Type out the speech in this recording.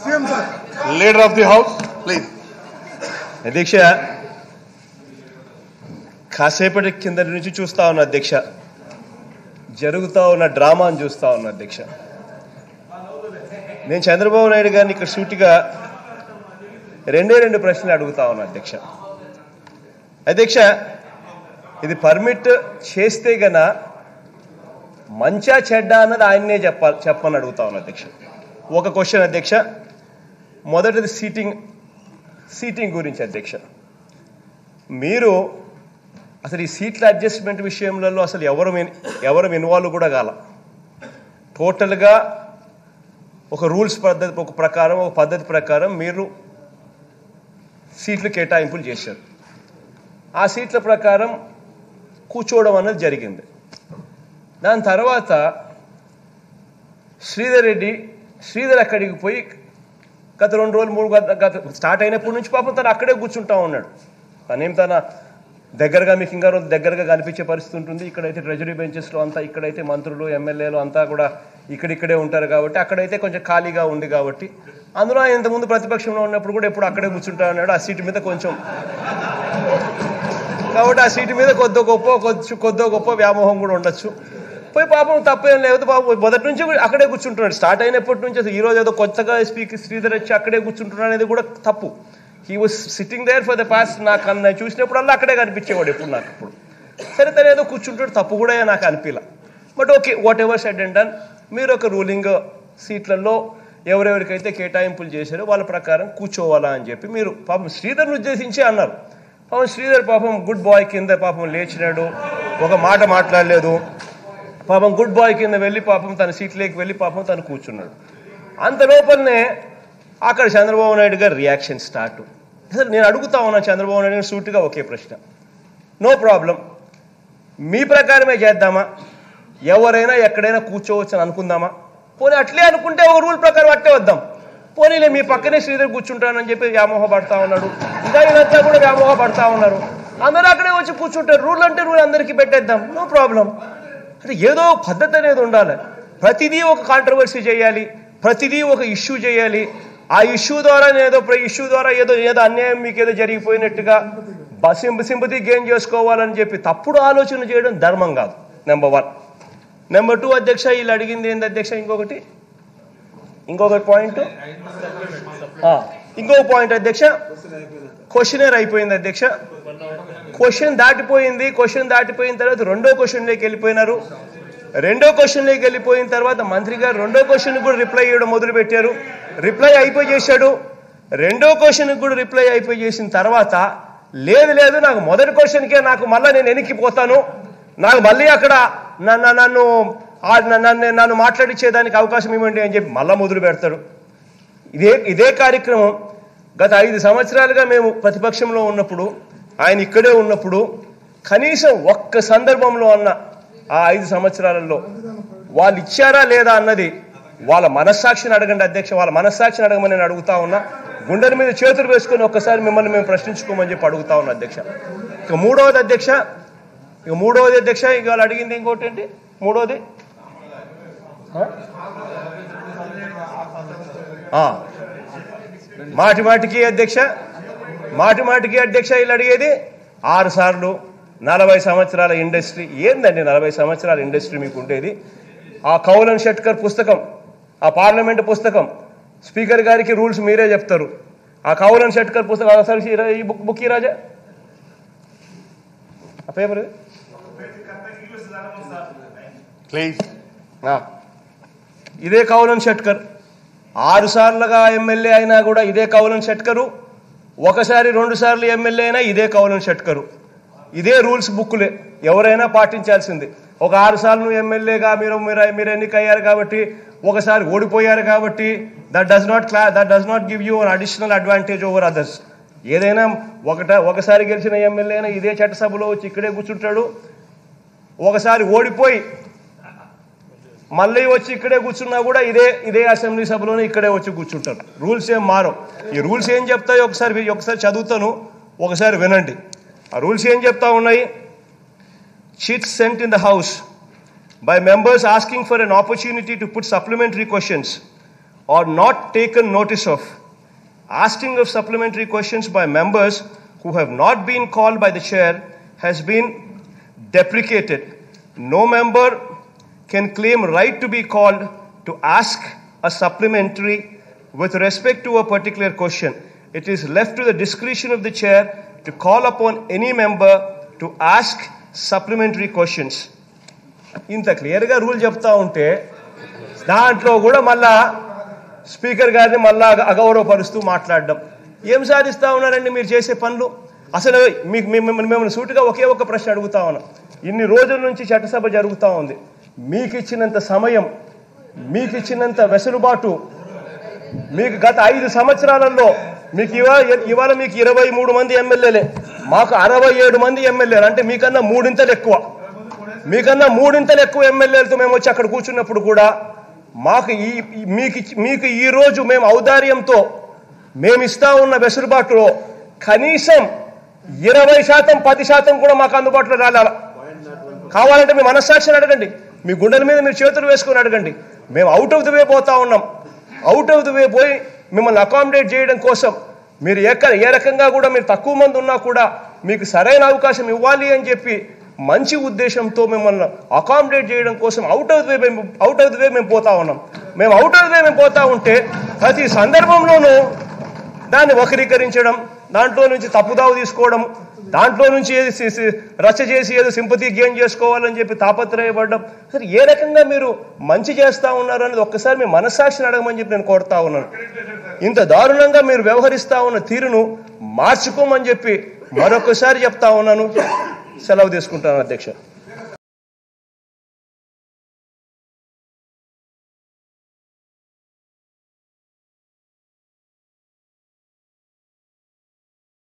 CM sir leader of the house please అధ్యక్ష కాసేపటి కిందటి నుంచి చూస్తా ఉన్నా అధ్యక్ష జరుగుతా ఉన్న డ్రామాను చూస్తా ఉన్నా అధ్యక్ష నేను చంద్రబాబు నాయుడు గారిని ఇక్కడ సూటిగా రెండే రెండు ప్రశ్నలు అడుగుతా ఉన్నా అధ్యక్ష అధ్యక్ష ఇది పర్మిట్ చేస్తే గన మంచా చెడ్డ అన్నది ఆయన్నే చెప్పాలి చెప్పని అడుగుతా ఉన్నా అధ్యక్ష ఒక క్వశ్చన్ అధ్యక్ష మొదటిది సీటింగ్ సీటింగ్ గురించి అధ్యక్ష మీరు అసలు ఈ సీట్ల అడ్జస్ట్మెంట్ విషయంలో అసలు ఎవరు ఇన్- ఎవరు ఇన్వాల్వ్ కూడా కాల టోటల్గా ఒక రూల్స్ పద్ధతి ఒక ప్రకారం ఒక పద్ధతి ప్రకారం మీరు సీట్లు కేటాయింపులు చేశారు ఆ సీట్ల ప్రకారం కూర్చోవడం అన్నది జరిగింది దాని తర్వాత శ్రీధర్ రెడ్డి శ్రీధర్ అక్కడికి పోయి గత రెండు రోజులు మూడు గత గత స్టార్ట్ అయినప్పటి నుంచి పాపం తను అక్కడే కూర్చుంటా ఉన్నాడు తనేం తన దగ్గరగా మీకు ఇంకా రోజు దగ్గరగా కనిపించే పరిస్థితి ఉంటుంది ఇక్కడైతే ట్రెజరీ బెంచెస్లో అంతా ఇక్కడైతే మంత్రులు ఎమ్మెల్యేలు అంతా కూడా ఇక్కడిక్కడే ఉంటారు కాబట్టి అక్కడైతే కొంచెం ఖాళీగా ఉంది కాబట్టి అందులో ఆయన ఇంతకుముందు ప్రతిపక్షంలో ఉన్నప్పుడు కూడా ఎప్పుడు అక్కడే కూర్చుంటా ఉన్నాడు ఆ సీటు మీద కొంచెం కాబట్టి ఆ సీటు మీద కొద్దో గొప్ప కొద్ది కొద్దో గొప్ప వ్యామోహం కూడా ఉండొచ్చు పోయి పాపం తప్పేం లేదు పాపం మొదటి నుంచి కూడా అక్కడే కూర్చుంటున్నాడు స్టార్ట్ అయినప్పటి నుంచి అసలు ఈ రోజు ఏదో కొత్తగా స్పీక్ శ్రీధర్ వచ్చి అక్కడే కూర్చుంటున్నాడు అనేది కూడా తప్పు he was sitting there for the past నాకు అన్న చూసినప్పుడల్లా అక్కడే కనిపించేవాడు ఎప్పుడు నాకు ఇప్పుడు సరే తను ఏదో కూర్చుంటాడు తప్పు కూడా నాకు అనిపించలే but okay whatever said and done మీరు ఒక రూలింగ్ సీట్లలో ఎవరెవరికైతే కేటాయింపులు చేశారో వాళ్ళ ప్రకారం కూర్చోవాలా అని చెప్పి మీరు పాపం శ్రీధర్ని ఉద్దేశించి అన్నారు పాపం శ్రీధర్ పాపం గుడ్ బాయ్ కింద పాపం లేచినాడు ఒక మాట మాట్లాడలేదు పాపం గుడ్ బాయ్ కింద వెళ్ళి పాపం తన సీట్లోకి వెళ్ళి పాపం తను కూర్చున్నాడు అంత లోపలనే అక్కడ చంద్రబాబు నాయుడు గారు రియాక్షన్ స్టార్ట్ అసలు నేను అడుగుతా ఉన్నా చంద్రబాబు నాయుడు గారు సూటిగా ఒకే ప్రశ్న నో ప్రాబ్లం మీ ప్రకారమే చేద్దామా ఎవరైనా ఎక్కడైనా కూర్చోవచ్చు అని అనుకుందామా పోనీ అట్లే అనుకుంటే ఒక రూల్ ప్రకారం అట్టే వద్దాం పోనీలే మీ పక్కనే శ్రీధర్ కూర్చుంటానని చెప్పి వ్యామోహ పడతా ఉన్నాడు ఇంకా ఇదంతా కూడా వ్యామోహ పడతా ఉన్నారు అందరూ అక్కడే వచ్చి కూర్చుంటారు రూల్ అంటే రూల్ అందరికీ పెట్టేద్దాం నో ప్రాబ్లం అంటే ఏదో ఒక పద్ధతి అనేది ఉండాలి ప్రతిదీ ఒక కాంట్రవర్సీ చేయాలి ప్రతిదీ ఒక ఇష్యూ చేయాలి ఆ ఇష్యూ ద్వారా ఏదో ఇష్యూ ద్వారా ఏదో ఏదో అన్యాయం మీకు ఏదో జరిగిపోయినట్టుగా సింపతి గెయిన్ చేసుకోవాలని చెప్పి తప్పుడు ఆలోచన చేయడం ధర్మం కాదు నెంబర్ వన్ నెంబర్ టూ అధ్యక్ష వీళ్ళు అడిగింది ఏంది అధ్యక్ష ఇంకొకటి ఇంకొకటి పాయింట్ ఇంకొక పాయింట్ అధ్యక్ష క్వశ్చనర్ అయిపోయింది అధ్యక్ష క్వశ్చన్ దాటిపోయింది క్వశ్చన్ దాటిపోయిన తర్వాత రెండో క్వశ్చన్లోకి వెళ్ళిపోయినారు రెండో క్వశ్చన్లోకి వెళ్ళిపోయిన తర్వాత మంత్రి గారు రెండో క్వశ్చన్ కూడా రిప్లై ఇవ్వడం మొదలు పెట్టారు రిప్లై అయిపోయి చేశాడు రెండో క్వశ్చన్ కూడా రిప్లై అయిపోయి చేసిన తర్వాత లేదు లేదు నాకు మొదటి క్వశ్చన్కే నాకు మళ్ళీ నేను వెనక్కిపోతాను నాకు మళ్ళీ అక్కడ నన్ను నన్ను ఆ నన్ను నన్ను మాట్లాడించేదానికి అవకాశం ఇవ్వండి అని చెప్పి మళ్ళా మొదలు పెడతాడు ఇదే ఇదే కార్యక్రమం గత ఐదు సంవత్సరాలుగా మేము ప్రతిపక్షంలో ఉన్నప్పుడు ఆయన ఇక్కడే ఉన్నప్పుడు కనీసం ఒక్క సందర్భంలో అన్న ఆ ఐదు సంవత్సరాలలో వాళ్ళు ఇచ్చారా లేదా అన్నది వాళ్ళ మనస్సాక్షిని అడగండి అధ్యక్ష వాళ్ళ మనస్సాక్షిని అడగమని నేను అడుగుతా ఉన్నా గుండెల మీద చేతులు వేసుకొని ఒక్కసారి మిమ్మల్ని మేము ప్రశ్నించుకోమని చెప్పి అడుగుతా ఉన్నా అధ్యక్ష ఇక మూడవది అధ్యక్ష ఇక మూడవది అధ్యక్ష ఇక వాళ్ళు అడిగింది ఇంకోటి ఏంటి మూడవది ఆ? ఆ. మాటి మాటికి అధ్యక్ష మాటి మాటికి అధ్యక్ష వీళ్ళు అడిగేది ఆరు సార్లు నలభై సంవత్సరాల ఇండస్ట్రీ ఏందండి నలభై సంవత్సరాల ఇండస్ట్రీ మీకు ఉండేది ఆ కౌలన్ షెట్కర్ పుస్తకం ఆ పార్లమెంట్ పుస్తకం స్పీకర్ గారికి రూల్స్ మీరే చెప్తారు ఆ కౌలన్ షెట్కర్ పుస్తకం ఒకసారి ఈ- ఈ బుక్ బుక్ ఈ రాజా ఆ పేపర్ ఇది? ప్లీజ్ ఆ. ఇదే కౌలన్ షెట్కర్ ఆరు సార్లుగా ఎమ్మెల్యే అయినా కూడా ఇదే కౌలన్ షెట్కరు ఒకసారి రెండు సార్లు ఎమ్మెల్యే అయినా ఇదే కౌలన్ షెట్కరు ఇదే రూల్స్ బుక్లే ఎవరైనా పాటించాల్సింది ఒక ఆరు సార్లు ఎమ్మెల్యేగా మీరు మీరు మీరు ఎన్నికయ్యారు కాబట్టి ఒకసారి ఓడిపోయారు కాబట్టి దట్ డస్ నాట్ క్లా that does not give you an additional advantage over others ఏదైనా ఒకట ఒకసారి గెలిచిన ఎమ్మెల్యే అయినా ఇదే చట్టసభలో వచ్చి ఇక్కడే కూర్చుంటాడు ఒకసారి ఓడిపోయి మళ్ళీ వచ్చి ఇక్కడే కూర్చున్నా కూడా ఇదే ఇదే అసెంబ్లీ సభలోనే ఇక్కడే వచ్చి కూర్చుంటారు రూల్స్ ఏం మారవు ఈ రూల్స్ ఏం చెప్తాయో ఒకసారి వి- ఒకసారి చదువుతాను ఒకసారి వినండి ఆ రూల్స్ ఏం చెప్తా ఉన్నాయి chits sent in the house by members asking for an opportunity to put supplementary questions or not taken notice of. Asking of supplementary questions by members who have not been called by the chair has been deprecated. No member can claim right to be called to ask a supplementary with respect to a particular question. It is left to the discretion of the chair to call upon any member to ask supplementary questions. ఇంత క్లియర్గా rule చెప్తా ఉంటే దాంట్లో కూడా మళ్ళా speaker గారిని మళ్ళా అగ- అగౌరవపరుస్తూ మాట్లాడడం ఏం సాధిస్తా ఉన్నారండి మీరు చేసే పనులు అసలు మీకు మేము మిమ్మల్ని సూటిగా ఒకే ఒక ప్రశ్న అడుగుతా ఉన్నాం ఇన్ని రోజుల నుంచి చట్టసభ జరుగుతూ ఉంది మీకు ఇచ్చినంత సమయం మీకు ఇచ్చినంత వెసులుబాటు మీకు గత ఐదు సంవత్సరాలలో మీకు ఇవాళ ఇవాళ మీకు ఇరవై మూడు మంది ఎమ్మెల్యేలే మాకు అరవై ఏడు మంది ఎమ్మెల్యేలు అంటే మీకన్నా మూడింతలు ఎక్కువ మీకన్నా మూడింతలు ఎక్కువ ఎమ్మెల్యేలతో మేము వచ్చి అక్కడ కూర్చున్నప్పుడు కూడా మాకు ఈ ఈ- మీకు ఇచ్చి- మీకు ఈ రోజు మేము ఔదార్యంతో మేము ఇస్తా ఉన్న వెసులుబాటులో కనీసం ఇరవై శాతం పది శాతం కూడా మాకు అందుబాటులో రాలేల కావాలంటే మీ మనస్సాక్షిని అడగండి మీ గుండెల మీద మీరు చేతులు వేసుకొని అడగండి మేము అవుట్ ఆఫ్ ది వే పోతా ఉన్నాం అవుట్ ఆఫ్ ది వే పోయి మిమ్మల్ని అకామిడేట్ చేయడం కోసం మీరు ఎక్కడ ఏ రకంగా కూడా మీరు తక్కువ మంది ఉన్నా కూడా మీకు సరైన అవకాశం ఇవ్వాలి అని చెప్పి మంచి ఉద్దేశంతో మిమ్మల్ని అకామిడేట్ చేయడం కోసం అవుట్ ఆఫ్ ది వే మేము అవుట్ ఆఫ్ ది వే మేము పోతా ఉన్నాం మేము అవుట్ ఆఫ్ ది వే మేము పోతా ఉంటే ప్రతి సందర్భంలోనూ దాన్ని వక్రీకరించడం దాంట్లో నుంచి తప్పుదావు తీసుకోవడం దాంట్లో నుంచి ఏది సి- సి- రచ్చ చేసి ఏదో సింపతి గెయిన్ చేసుకోవాలని చెప్పి తాపత్రయపడడం సరే ఏ రకంగా మీరు మంచి చేస్తా ఉన్నారు అనేది ఒక్కసారి మీ మనస్సాక్షిని అడగమని చెప్పి నేను కోరుతా ఉన్నాను ఇంత దారుణంగా మీరు వ్యవహరిస్తా ఉన్న తీరును మార్చుకోమని చెప్పి మరొకసారి చెప్తా ఉన్నాను సెలవు తీసుకుంటాను అధ్యక్ష